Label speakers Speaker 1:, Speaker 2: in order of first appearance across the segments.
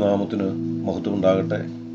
Speaker 1: ദൈവനാമത്തിന് മഹത്വം ഉണ്ടാകട്ടെ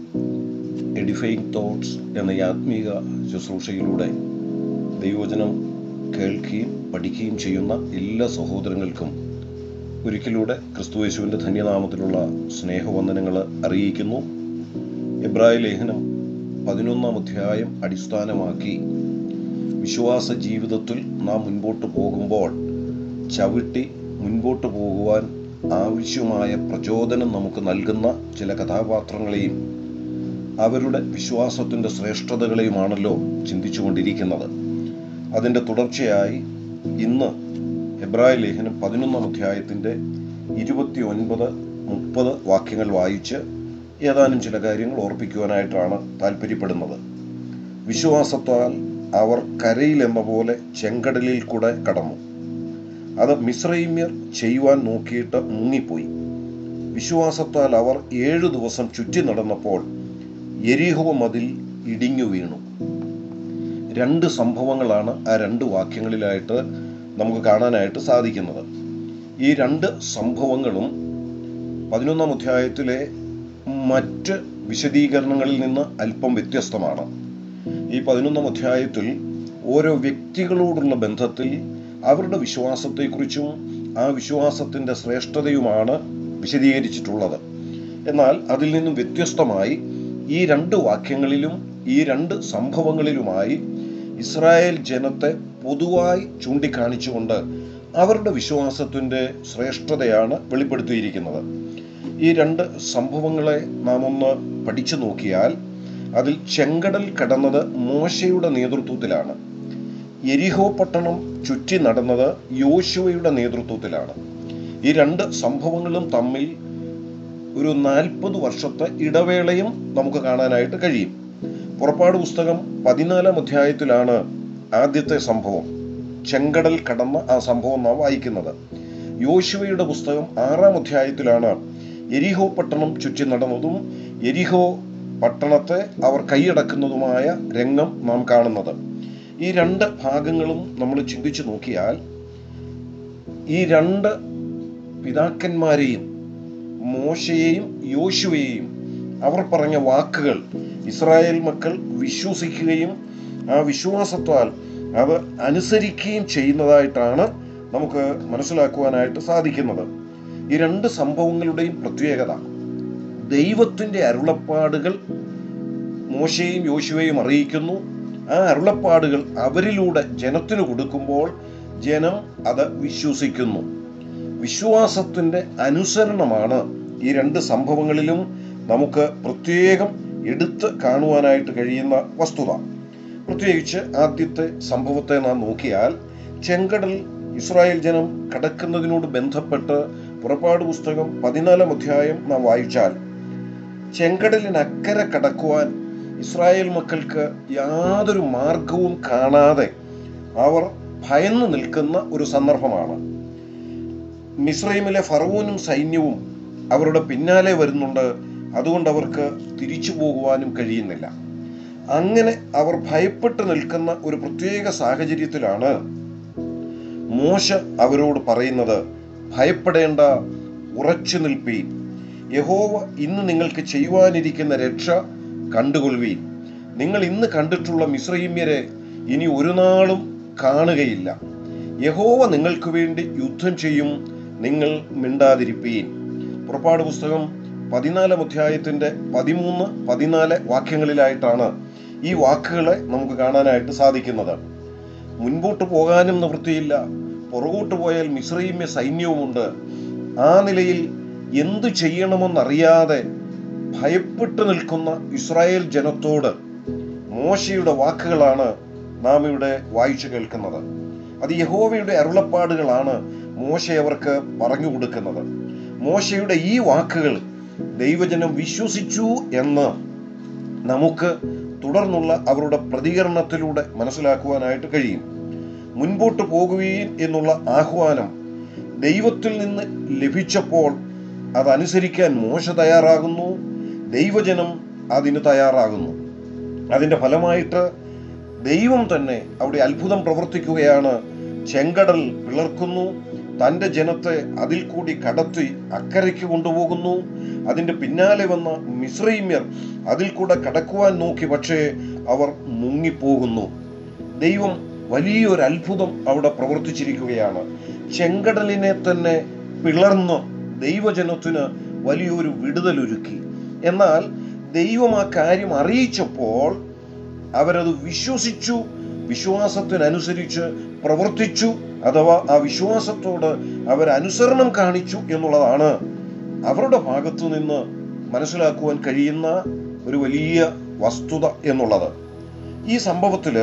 Speaker 1: എഡിഫൈങ് തോട്ട്സ് എന്ന ഈ ആത്മീക ശുശ്രൂഷയിലൂടെ ദൈവവചനം കേൾക്കുകയും പഠിക്കുകയും ചെയ്യുന്ന എല്ലാ സഹോദരങ്ങൾക്കും ഒരിക്കലൂടെ ക്രിസ്തുയേശുവിൻ്റെ ധന്യനാമത്തിലുള്ള സ്നേഹവന്ദനങ്ങൾ അറിയിക്കുന്നു എബ്രായ ലേഖനം പതിനൊന്നാം അധ്യായം അടിസ്ഥാനമാക്കി വിശ്വാസ ജീവിതത്തിൽ നാം മുൻപോട്ട് പോകുമ്പോൾ ചവിട്ടി മുൻപോട്ട് പോകുവാൻ ആവശ്യമായ പ്രചോദനം നമുക്ക് നൽകുന്ന ചില കഥാപാത്രങ്ങളെയും അവരുടെ വിശ്വാസത്തിൻ്റെ ശ്രേഷ്ഠതകളെയുമാണല്ലോ ചിന്തിച്ചുകൊണ്ടിരിക്കുന്നത് അതിൻ്റെ തുടർച്ചയായി ഇന്ന് എബ്രായ ലേഖനം പതിനൊന്നാം അധ്യായത്തിൻ്റെ ഇരുപത്തി ഒൻപത് മുപ്പത് വാക്യങ്ങൾ വായിച്ച് ഏതാനും ചില കാര്യങ്ങൾ ഓർപ്പിക്കുവാനായിട്ടാണ് താല്പര്യപ്പെടുന്നത് വിശ്വാസത്താൽ അവർ കരയിൽ എന്ന പോലെ ചെങ്കടലിൽ കൂടെ കടന്നു അത് മിശ്രൈമ്യർ ചെയ്യുവാൻ നോക്കിയിട്ട് മുങ്ങിപ്പോയി വിശ്വാസത്താൽ അവർ ഏഴു ദിവസം ചുറ്റി നടന്നപ്പോൾ എരിഹോ മതിൽ ഇടിഞ്ഞു വീണു രണ്ട് സംഭവങ്ങളാണ് ആ രണ്ട് വാക്യങ്ങളിലായിട്ട് നമുക്ക് കാണാനായിട്ട് സാധിക്കുന്നത് ഈ രണ്ട് സംഭവങ്ങളും പതിനൊന്നാം അധ്യായത്തിലെ മറ്റ് വിശദീകരണങ്ങളിൽ നിന്ന് അല്പം വ്യത്യസ്തമാണ് ഈ പതിനൊന്നാം അധ്യായത്തിൽ ഓരോ വ്യക്തികളോടുള്ള ബന്ധത്തിൽ അവരുടെ വിശ്വാസത്തെക്കുറിച്ചും ആ വിശ്വാസത്തിൻ്റെ ശ്രേഷ്ഠതയുമാണ് വിശദീകരിച്ചിട്ടുള്ളത് എന്നാൽ അതിൽ നിന്നും വ്യത്യസ്തമായി ഈ രണ്ട് വാക്യങ്ങളിലും ഈ രണ്ട് സംഭവങ്ങളിലുമായി ഇസ്രായേൽ ജനത്തെ പൊതുവായി ചൂണ്ടിക്കാണിച്ചുകൊണ്ട് അവരുടെ വിശ്വാസത്തിൻ്റെ ശ്രേഷ്ഠതയാണ് വെളിപ്പെടുത്തിയിരിക്കുന്നത് ഈ രണ്ട് സംഭവങ്ങളെ നാം ഒന്ന് പഠിച്ചു നോക്കിയാൽ അതിൽ ചെങ്കടൽ കടന്നത് മോശയുടെ നേതൃത്വത്തിലാണ് എരിഹോ പട്ടണം ചുറ്റി നടന്നത് യോശുവയുടെ നേതൃത്വത്തിലാണ് ഈ രണ്ട് സംഭവങ്ങളും തമ്മിൽ ഒരു നാൽപ്പത് വർഷത്തെ ഇടവേളയും നമുക്ക് കാണാനായിട്ട് കഴിയും പുറപ്പാട് പുസ്തകം പതിനാലാം അധ്യായത്തിലാണ് ആദ്യത്തെ സംഭവം ചെങ്കടൽ കടന്ന ആ സംഭവം നാം വായിക്കുന്നത് യോശുവയുടെ പുസ്തകം ആറാം അധ്യായത്തിലാണ് എരിഹോ പട്ടണം ചുറ്റി നടന്നതും എരിഹോ പട്ടണത്തെ അവർ കൈയടക്കുന്നതുമായ രംഗം നാം കാണുന്നത് ഈ രണ്ട് ഭാഗങ്ങളും നമ്മൾ ചിന്തിച്ചു നോക്കിയാൽ ഈ രണ്ട് പിതാക്കന്മാരെയും മോശയെയും യോശുവയെയും അവർ പറഞ്ഞ വാക്കുകൾ ഇസ്രായേൽ മക്കൾ വിശ്വസിക്കുകയും ആ വിശ്വാസത്താൽ അത് അനുസരിക്കുകയും ചെയ്യുന്നതായിട്ടാണ് നമുക്ക് മനസ്സിലാക്കുവാനായിട്ട് സാധിക്കുന്നത് ഈ രണ്ട് സംഭവങ്ങളുടെയും പ്രത്യേകത ദൈവത്തിൻ്റെ അരുളപ്പാടുകൾ മോശയും യോശുവയും അറിയിക്കുന്നു ആ അരുളപ്പാടുകൾ അവരിലൂടെ ജനത്തിന് കൊടുക്കുമ്പോൾ ജനം അത് വിശ്വസിക്കുന്നു വിശ്വാസത്തിൻ്റെ അനുസരണമാണ് ഈ രണ്ട് സംഭവങ്ങളിലും നമുക്ക് പ്രത്യേകം എടുത്ത് കാണുവാനായിട്ട് കഴിയുന്ന വസ്തുത പ്രത്യേകിച്ച് ആദ്യത്തെ സംഭവത്തെ നാം നോക്കിയാൽ ചെങ്കടൽ ഇസ്രായേൽ ജനം കടക്കുന്നതിനോട് ബന്ധപ്പെട്ട് പുറപ്പാട് പുസ്തകം പതിനാലാം അധ്യായം നാം വായിച്ചാൽ ചെങ്കടലിനക്കരെ കടക്കുവാൻ ഇസ്രായേൽ മക്കൾക്ക് യാതൊരു മാർഗവും കാണാതെ അവർ ഭയന്നു നിൽക്കുന്ന ഒരു സന്ദർഭമാണ് മിസ്രൈമിലെ ഫറവൂനും സൈന്യവും അവരുടെ പിന്നാലെ വരുന്നുണ്ട് അതുകൊണ്ട് അവർക്ക് തിരിച്ചു പോകുവാനും കഴിയുന്നില്ല അങ്ങനെ അവർ ഭയപ്പെട്ട് നിൽക്കുന്ന ഒരു പ്രത്യേക സാഹചര്യത്തിലാണ് മോശ അവരോട് പറയുന്നത് ഭയപ്പെടേണ്ട ഉറച്ചു നിൽപ്പീൻ യഹോവ ഇന്ന് നിങ്ങൾക്ക് ചെയ്യുവാനിരിക്കുന്ന രക്ഷ കണ്ടുകൊള്ളുവീൻ നിങ്ങൾ ഇന്ന് കണ്ടിട്ടുള്ള മിശ്രൈമ്യരെ ഇനി ഒരു നാളും കാണുകയില്ല യഹോവ നിങ്ങൾക്ക് വേണ്ടി യുദ്ധം ചെയ്യും നിങ്ങൾ മിണ്ടാതിരിപ്പീൻ പുറപ്പാട് പുസ്തകം പതിനാലാം അധ്യായത്തിന്റെ പതിമൂന്ന് പതിനാല് വാക്യങ്ങളിലായിട്ടാണ് ഈ വാക്കുകളെ നമുക്ക് കാണാനായിട്ട് സാധിക്കുന്നത് മുൻപോട്ട് പോകാനും നിവൃത്തിയില്ല പുറകോട്ട് പോയാൽ മിശ്രൈമ്യ സൈന്യവുമുണ്ട് ആ നിലയിൽ എന്തു ചെയ്യണമെന്നറിയാതെ ഭയപ്പെട്ടു നിൽക്കുന്ന ഇസ്രായേൽ ജനത്തോട് മോശയുടെ വാക്കുകളാണ് നാം ഇവിടെ വായിച്ചു കേൾക്കുന്നത് അത് യഹോവയുടെ അരുളപ്പാടുകളാണ് മോശ അവർക്ക് പറഞ്ഞു കൊടുക്കുന്നത് മോശയുടെ ഈ വാക്കുകൾ ദൈവജനം വിശ്വസിച്ചു എന്ന് നമുക്ക് തുടർന്നുള്ള അവരുടെ പ്രതികരണത്തിലൂടെ മനസ്സിലാക്കുവാനായിട്ട് കഴിയും മുൻപോട്ട് പോകുകയും എന്നുള്ള ആഹ്വാനം ദൈവത്തിൽ നിന്ന് ലഭിച്ചപ്പോൾ അതനുസരിക്കാൻ മോശ തയ്യാറാകുന്നു ദൈവജനം അതിന് തയ്യാറാകുന്നു അതിൻ്റെ ഫലമായിട്ട് ദൈവം തന്നെ അവിടെ അത്ഭുതം പ്രവർത്തിക്കുകയാണ് ചെങ്കടൽ പിളർക്കുന്നു തന്റെ ജനത്തെ അതിൽ കൂടി കടത്തി അക്കരയ്ക്ക് കൊണ്ടുപോകുന്നു അതിന്റെ പിന്നാലെ വന്ന മിശ്രൈമ്യർ അതിൽ കൂടെ കടക്കുവാൻ നോക്കി പക്ഷേ അവർ മുങ്ങിപ്പോകുന്നു ദൈവം വലിയൊരു അത്ഭുതം അവിടെ പ്രവർത്തിച്ചിരിക്കുകയാണ് ചെങ്കടലിനെ തന്നെ പിളർന്ന് ദൈവജനത്തിന് വലിയൊരു വിടുതലൊരുക്കി എന്നാൽ ദൈവം ആ കാര്യം അറിയിച്ചപ്പോൾ അവരത് വിശ്വസിച്ചു വിശ്വാസത്തിനനുസരിച്ച് പ്രവർത്തിച്ചു അഥവാ ആ വിശ്വാസത്തോട് അവർ അനുസരണം കാണിച്ചു എന്നുള്ളതാണ് അവരുടെ ഭാഗത്തു നിന്ന് മനസ്സിലാക്കുവാൻ കഴിയുന്ന ഒരു വലിയ വസ്തുത എന്നുള്ളത് ഈ സംഭവത്തില്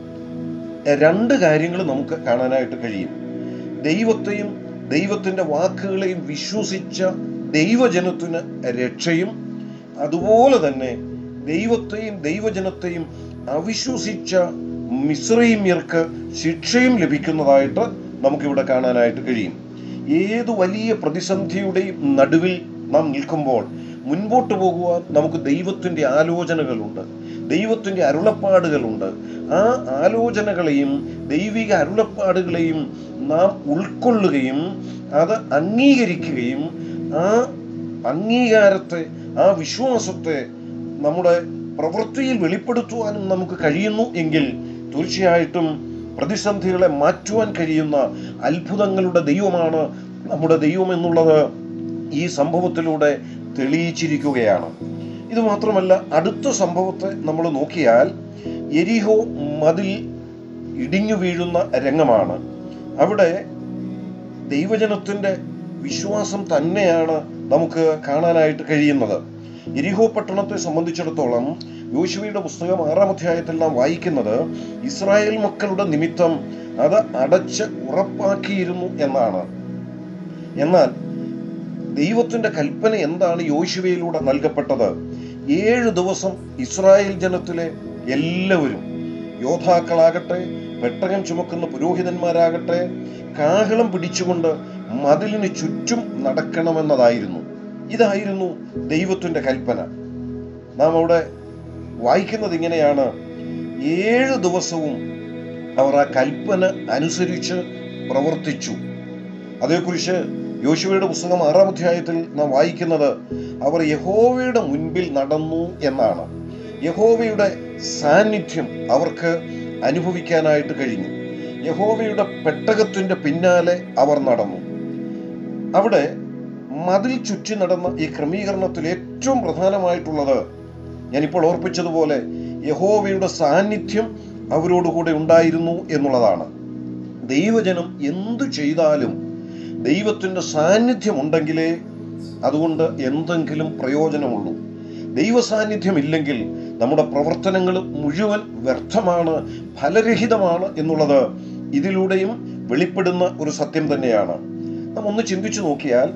Speaker 1: രണ്ട് കാര്യങ്ങൾ നമുക്ക് കാണാനായിട്ട് കഴിയും ദൈവത്തെയും ദൈവത്തിന്റെ വാക്കുകളെയും വിശ്വസിച്ച ദൈവജനത്തിന് രക്ഷയും അതുപോലെ തന്നെ ദൈവത്തെയും ദൈവജനത്തെയും അവിശ്വസിച്ച മിശ്രീമ്യർക്ക് ശിക്ഷയും ലഭിക്കുന്നതായിട്ട് നമുക്കിവിടെ കാണാനായിട്ട് കഴിയും ഏത് വലിയ പ്രതിസന്ധിയുടെയും നടുവിൽ നാം നിൽക്കുമ്പോൾ മുൻപോട്ട് പോകുവാൻ നമുക്ക് ദൈവത്തിന്റെ ആലോചനകളുണ്ട് ദൈവത്തിന്റെ അരുളപ്പാടുകളുണ്ട് ആ ആലോചനകളെയും ദൈവിക അരുളപ്പാടുകളെയും നാം ഉൾക്കൊള്ളുകയും അത് അംഗീകരിക്കുകയും ആ അംഗീകാരത്തെ ആ വിശ്വാസത്തെ നമ്മുടെ പ്രവൃത്തിയിൽ വെളിപ്പെടുത്തുവാനും നമുക്ക് കഴിയുന്നു എങ്കിൽ തീർച്ചയായിട്ടും പ്രതിസന്ധികളെ മാറ്റുവാൻ കഴിയുന്ന അത്ഭുതങ്ങളുടെ ദൈവമാണ് നമ്മുടെ ദൈവം എന്നുള്ളത് ഈ സംഭവത്തിലൂടെ തെളിയിച്ചിരിക്കുകയാണ് ഇത് മാത്രമല്ല അടുത്ത സംഭവത്തെ നമ്മൾ നോക്കിയാൽ എരിഹോ മതിൽ ഇടിഞ്ഞു വീഴുന്ന രംഗമാണ് അവിടെ ദൈവജനത്തിന്റെ വിശ്വാസം തന്നെയാണ് നമുക്ക് കാണാനായിട്ട് കഴിയുന്നത് എരിഹോ പട്ടണത്തെ സംബന്ധിച്ചിടത്തോളം യോശുവയുടെ പുസ്തകം ആറാം അധ്യായത്തിൽ നാം വായിക്കുന്നത് ഇസ്രായേൽ മക്കളുടെ നിമിത്തം അത് അടച്ച് ഉറപ്പാക്കിയിരുന്നു എന്നാണ് എന്നാൽ ദൈവത്തിന്റെ കൽപ്പന എന്താണ് യോശുവയിലൂടെ നൽകപ്പെട്ടത് ഏഴ് ദിവസം ഇസ്രായേൽ ജനത്തിലെ എല്ലാവരും യോദ്ധാക്കളാകട്ടെ പെട്ടകം ചുമക്കുന്ന പുരോഹിതന്മാരാകട്ടെ കാഹളം പിടിച്ചുകൊണ്ട് മതിലിന് ചുറ്റും നടക്കണമെന്നതായിരുന്നു ഇതായിരുന്നു ദൈവത്തിന്റെ കൽപ്പന നാം അവിടെ വായിക്കുന്നത് ഇങ്ങനെയാണ് ഏഴ് ദിവസവും അവർ ആ കൽപ്പന അനുസരിച്ച് പ്രവർത്തിച്ചു അതേക്കുറിച്ച് യോശുവയുടെ പുസ്തകം ആറാം അധ്യായത്തിൽ നാം വായിക്കുന്നത് അവർ യഹോവയുടെ മുൻപിൽ നടന്നു എന്നാണ് യഹോവയുടെ സാന്നിധ്യം അവർക്ക് അനുഭവിക്കാനായിട്ട് കഴിഞ്ഞു യഹോവയുടെ പെട്ടകത്തിന്റെ പിന്നാലെ അവർ നടന്നു അവിടെ മതിൽ ചുറ്റി നടന്ന ഈ ക്രമീകരണത്തിൽ ഏറ്റവും പ്രധാനമായിട്ടുള്ളത് ഞാനിപ്പോൾ ഓർപ്പിച്ചതുപോലെ യഹോവയുടെ സാന്നിധ്യം അവരോടുകൂടെ ഉണ്ടായിരുന്നു എന്നുള്ളതാണ് ദൈവജനം എന്തു ചെയ്താലും ദൈവത്തിന്റെ സാന്നിധ്യം ഉണ്ടെങ്കിലേ അതുകൊണ്ട് എന്തെങ്കിലും പ്രയോജനമുള്ളൂ ദൈവ സാന്നിധ്യം ഇല്ലെങ്കിൽ നമ്മുടെ പ്രവർത്തനങ്ങൾ മുഴുവൻ വ്യർത്ഥമാണ് ഫലരഹിതമാണ് എന്നുള്ളത് ഇതിലൂടെയും വെളിപ്പെടുന്ന ഒരു സത്യം തന്നെയാണ് നാം ഒന്ന് ചിന്തിച്ചു നോക്കിയാൽ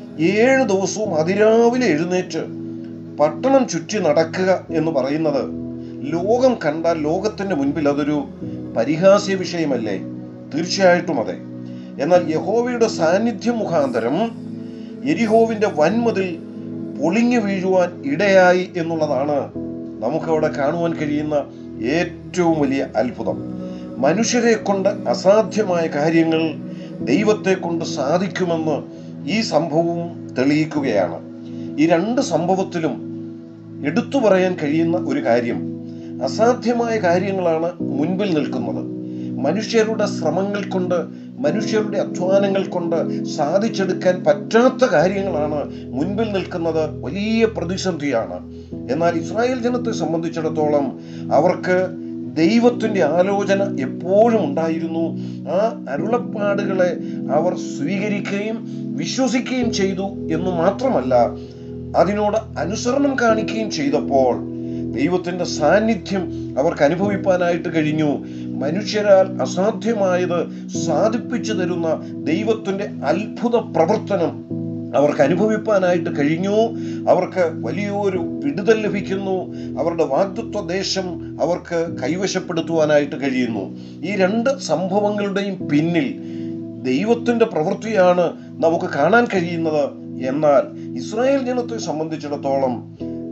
Speaker 1: ഏഴ് ദിവസവും അതിരാവിലെ എഴുന്നേറ്റ് പട്ടണം ചുറ്റി നടക്കുക എന്ന് പറയുന്നത് ലോകം കണ്ടാൽ ലോകത്തിന്റെ മുൻപിൽ അതൊരു പരിഹാസ്യ വിഷയമല്ലേ തീർച്ചയായിട്ടും അതെ എന്നാൽ യഹോവയുടെ സാന്നിധ്യം മുഖാന്തരം എരിഹോവിന്റെ വൻമതിൽ പൊളിഞ്ഞു വീഴുവാൻ ഇടയായി എന്നുള്ളതാണ് നമുക്കവിടെ കാണുവാൻ കഴിയുന്ന ഏറ്റവും വലിയ അത്ഭുതം മനുഷ്യരെ കൊണ്ട് അസാധ്യമായ കാര്യങ്ങൾ ദൈവത്തെ കൊണ്ട് സാധിക്കുമെന്ന് ഈ സംഭവവും തെളിയിക്കുകയാണ് ഈ രണ്ട് സംഭവത്തിലും എടുത്തു പറയാൻ കഴിയുന്ന ഒരു കാര്യം അസാധ്യമായ കാര്യങ്ങളാണ് മുൻപിൽ നിൽക്കുന്നത് മനുഷ്യരുടെ ശ്രമങ്ങൾ കൊണ്ട് മനുഷ്യരുടെ അധ്വാനങ്ങൾ കൊണ്ട് സാധിച്ചെടുക്കാൻ പറ്റാത്ത കാര്യങ്ങളാണ് മുൻപിൽ നിൽക്കുന്നത് വലിയ പ്രതിസന്ധിയാണ് എന്നാൽ ഇസ്രായേൽ ജനത്തെ സംബന്ധിച്ചിടത്തോളം അവർക്ക് ദൈവത്തിന്റെ ആലോചന എപ്പോഴും ഉണ്ടായിരുന്നു ആ അരുളപ്പാടുകളെ അവർ സ്വീകരിക്കുകയും വിശ്വസിക്കുകയും ചെയ്തു എന്ന് മാത്രമല്ല അതിനോട് അനുസരണം കാണിക്കുകയും ചെയ്തപ്പോൾ ദൈവത്തിന്റെ സാന്നിധ്യം അവർക്ക് അനുഭവിപ്പാനായിട്ട് കഴിഞ്ഞു മനുഷ്യരാൽ അസാധ്യമായത് സാധിപ്പിച്ചു തരുന്ന ദൈവത്തിന്റെ അത്ഭുത പ്രവർത്തനം അവർക്ക് അനുഭവിപ്പാനായിട്ട് കഴിഞ്ഞു അവർക്ക് വലിയൊരു വിടുതൽ ലഭിക്കുന്നു അവരുടെ വാഗ്ദത്വ ദേശം അവർക്ക് കൈവശപ്പെടുത്തുവാനായിട്ട് കഴിയുന്നു ഈ രണ്ട് സംഭവങ്ങളുടെയും പിന്നിൽ ദൈവത്തിന്റെ പ്രവൃത്തിയാണ് നമുക്ക് കാണാൻ കഴിയുന്നത് എന്നാൽ ഇസ്രായേൽ ജനത്തെ സംബന്ധിച്ചിടത്തോളം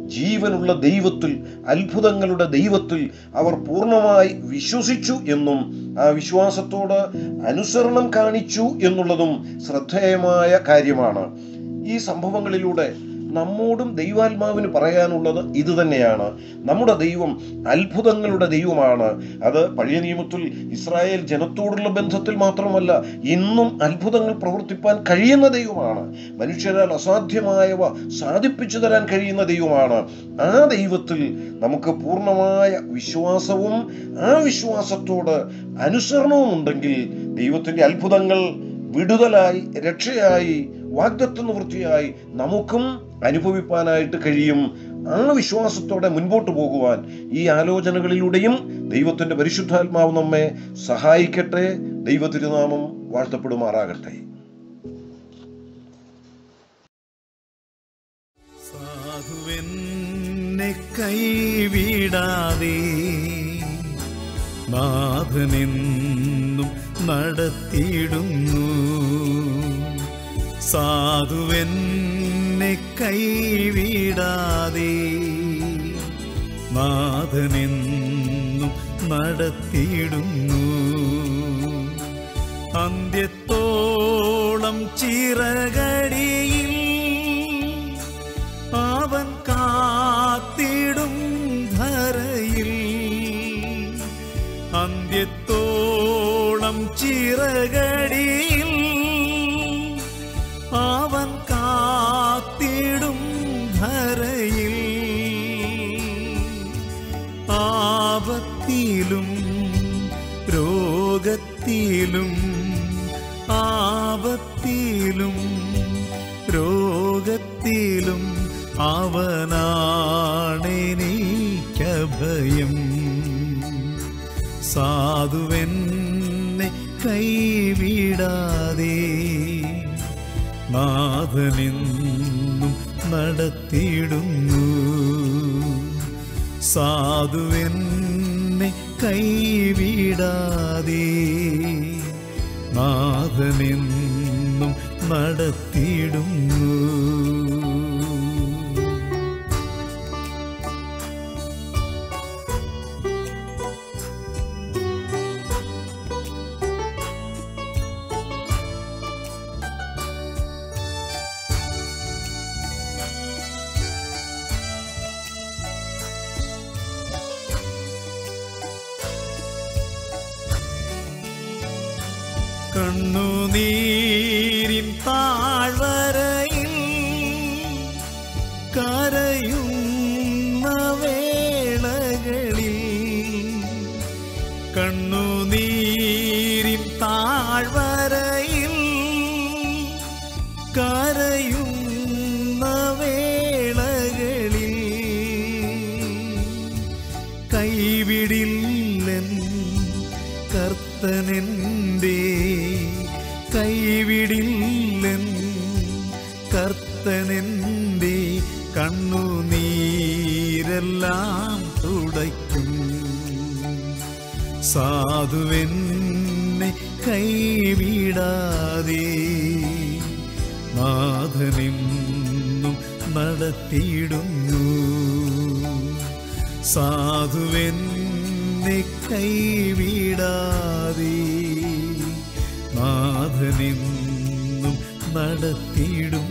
Speaker 1: ജീവനുള്ള ദൈവത്തിൽ അത്ഭുതങ്ങളുടെ ദൈവത്തിൽ അവർ പൂർണ്ണമായി വിശ്വസിച്ചു എന്നും ആ വിശ്വാസത്തോട് അനുസരണം കാണിച്ചു എന്നുള്ളതും ശ്രദ്ധേയമായ കാര്യമാണ് ഈ സംഭവങ്ങളിലൂടെ നമ്മോടും ദൈവാത്മാവിന് പറയാനുള്ളത് ഇത് തന്നെയാണ് നമ്മുടെ ദൈവം അത്ഭുതങ്ങളുടെ ദൈവമാണ് അത് പഴയ നിയമത്തിൽ ഇസ്രായേൽ ജനത്തോടുള്ള ബന്ധത്തിൽ മാത്രമല്ല ഇന്നും അത്ഭുതങ്ങൾ പ്രവർത്തിപ്പാൻ കഴിയുന്ന ദൈവമാണ് മനുഷ്യരാൽ അസാധ്യമായവ സാധിപ്പിച്ചു തരാൻ കഴിയുന്ന ദൈവമാണ് ആ ദൈവത്തിൽ നമുക്ക് പൂർണ്ണമായ വിശ്വാസവും ആ വിശ്വാസത്തോട് അനുസരണവും ഉണ്ടെങ്കിൽ ദൈവത്തിന്റെ അത്ഭുതങ്ങൾ വിടുതലായി രക്ഷയായി വാഗ്ദത്വ നിവൃത്തിയായി നമുക്കും അനുഭവിപ്പാനായിട്ട് കഴിയും ആ വിശ്വാസത്തോടെ മുൻപോട്ട് പോകുവാൻ ഈ ആലോചനകളിലൂടെയും ദൈവത്തിന്റെ പരിശുദ്ധാത്മാവ് നമ്മെ സഹായിക്കട്ടെ ദൈവതിരുനാമം വാഴ്ത്തപ്പെടുമാറാകട്ടെ
Speaker 2: സാധുവെന്നെ കൈവിടാതെ നാഥനെന്നും നടത്തിയിടുന്നു സാധുവെന്നെ കൈവിടാതെ നാഥനെന്നും നടത്തിയിടുന്നു അന്ത്യത്തോളം ചിറകടിയിൽ അവൻ കാത്തിടും ധരയിൽ അന്ത്യത്തോളം ചിറകടിയിൽ അവൻ കാത്തിടും ധരയിൽ ആപത്തിലും രോഗത്തിലും ആപത്തിലും രോഗത്തിലും അവനാണെനിക്കഭയം സാധുവെന്നെ കൈവിടാതെ നാഥനെന്നും നടത്തിയിടുന്നു സാധുവെന്നെ കൈവിടാതെ നാഥനെന്നും നടത്തിയിടുന്നു കണ്ണുനീരിൻ താഴ്വരയിൽ കരയുന്ന വേളകളിൽ കണ്ണുനീരിൻ താഴ്വരയിൽ കരയുന്ന വേളകളിൽ കൈവിടില്ലൻ കർത്തനെൻ്റെ കൈവിടില്ലൻ കർത്തനെൻ്റെ കണ്ണുനീരെല്ലാം തുടയ്ക്കും സാധുവെന്നെ കൈവിടാതെ നാഥനെന്നും നടത്തിയിടുന്നു സാധുവെന്നെ കൈവിടാതെ നാഥനെന്നും നടത്തിയിടുന്നു